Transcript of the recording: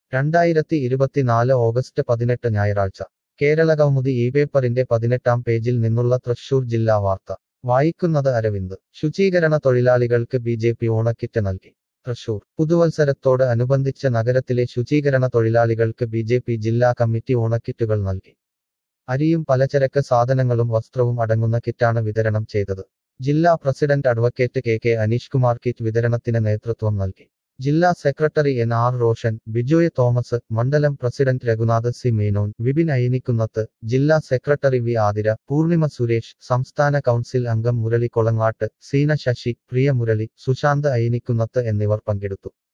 രണ്ടായിരത്തി ഇരുപത്തിനാല് ഓഗസ്റ്റ് പതിനെട്ട് ഞായറാഴ്ച കേരളകൗമുദി ഈ പേപ്പറിന്റെ പതിനെട്ടാം പേജിൽ നിന്നുള്ള തൃശൂർ ജില്ലാ വാർത്ത വായിക്കുന്നത് അരവിന്ദ് ശുചീകരണ തൊഴിലാളികൾക്ക് ബി ജെ പി ഓണക്കിറ്റ് നൽകി തൃശൂർ പുതുവത്സരത്തോട് അനുബന്ധിച്ച് നഗരത്തിലെ ശുചീകരണ തൊഴിലാളികൾക്ക് ബി ജെ പി ജില്ലാ കമ്മിറ്റി ഓണക്കിറ്റുകൾ നൽകി അരിയും പലചരക്ക് സാധനങ്ങളും വസ്ത്രവും അടങ്ങുന്ന കിറ്റാണ് വിതരണം ചെയ്തത് ജില്ലാ president advocate K K Aneesh Kumar kit വിതരണത്തിന് നേതൃത്വം നൽകി ജില്ലാ secretary N R Roshan Bijoy Thomas മണ്ഡലം പ്രസിഡന്റ് രഘുനാഥ് സി മേനോൻ വിപിൻ അയിനിക്കുന്നത്ത് ജില്ലാ സെക്രട്ടറി വി ആതിര പൂർണിമ സുരേഷ് സംസ്ഥാന കൗൺസിൽ അംഗം മുരളി കൊളങ്ങാട്ട് സീന ശശി പ്രിയ മുരളി സുശാന്ത് അയിനിക്കുന്നത്ത് എന്നിവർ പങ്കെടുത്തു